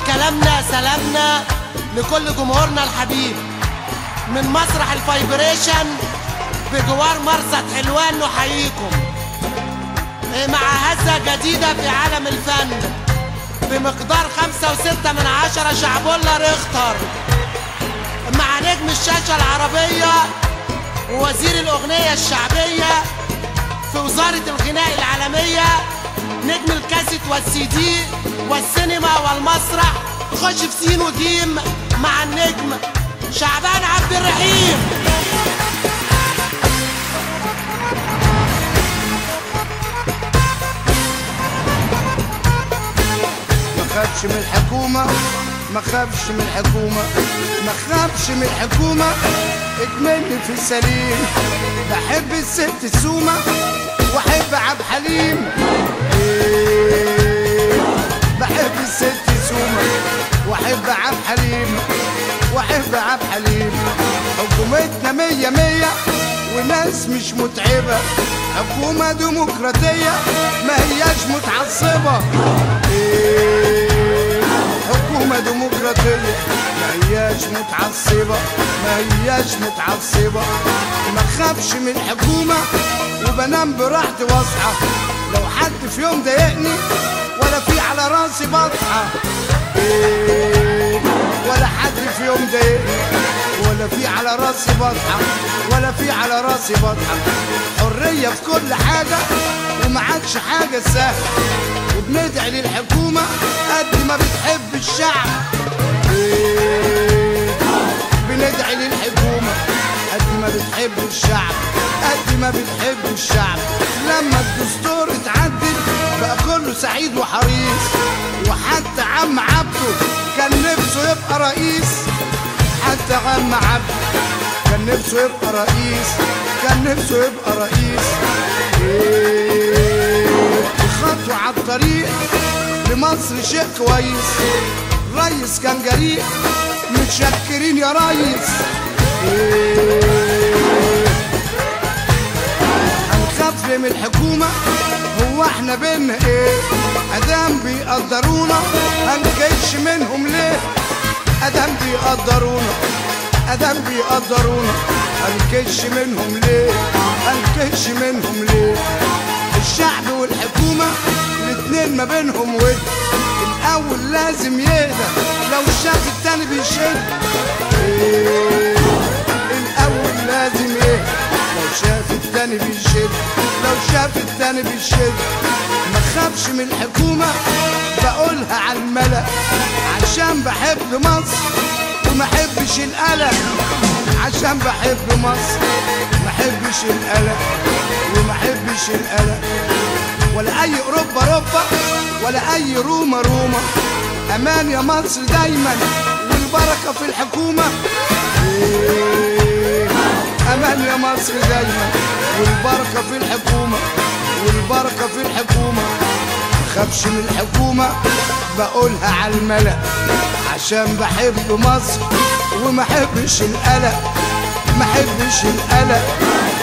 كلامنا سلامنا لكل جمهورنا الحبيب من مسرح الفايبريشن بجوار مرصد حلوان نحييكم مع هزة جديدة في عالم الفن بمقدار خمسة وستة من عشرة شعبولة ريختر مع نجم الشاشة العربية ووزير الأغنية الشعبية في وزارة الغناء العالمية نجم الكاسيت والسي دي والسينما والمسرح خش في سين وجيم مع النجم شعبان عبد الرحيم ما خافش من الحكومة ما خافش من الحكومة ما خافش من الحكومة اكملني في السليم بحب الست سومة واحب عبد حليم إيه، بحب الست سومة واحب عبد حليم واحب عبد حليم حكومتنا مية مية وناس مش متعبة حكومة ديمقراطية ما هياش متعصبة إيه، حكومة ديمقراطية ما هياش متعصبة ما هياش متعصبة ما خافش من الحكومة وبنام براحتي واصحى لو حد في يوم ضايقني ولا في على راسي بطحة إيه، ولا حد في يوم ضايقني ولا في على راسي بطحة ولا في على راسي بطحة حرية في كل حاجة وما عادش حاجة سهلة وبندعي للحكومة قد ما بتحب الشعب إيه، بندعي للحكومة قد ما بتحب الشعب قد ما بتحب الشعب لما الدستور اتعدل بقى كله سعيد وحريص وحتى عم عبده كان نفسه يبقى رئيس حتى عم عبده كان نفسه يبقى رئيس كان نفسه يبقى رئيس إيه، خطوة على الطريق لمصر شيء كويس ريس كان جريء متشكرين يا ريس إيه، هنخاف ليه من الحكومة هو احنا بينا ايه ادام بيقدرونا هنكش منهم ليه ادام بيقدرونا ادام بيقدرونا هنكش منهم ليه هنكش منهم ليه الشعب والحكومة الاتنين ما بينهم ود الاول لازم يهدى لو شاف التاني بيشد إيه، الاول لازم يهدى لو شاف التاني بيشد لو شاف التاني بيشد ما خافش من الحكومة بقولها على الملأ عشان بحب مصر وما احبش القلق عشان بحب مصر ما احبش القلق وما احبش القلق ولا اي اوروبا اوروبا ولا اي روما روما امان يا مصر دايما والبركه في الحكومه إيه، امان يا مصر دايما والبركه في الحكومه والبركه في الحكومه خافش من الحكومه بقولها على الملأ عشان بحب مصر وما احبش القلق ما احبش القلق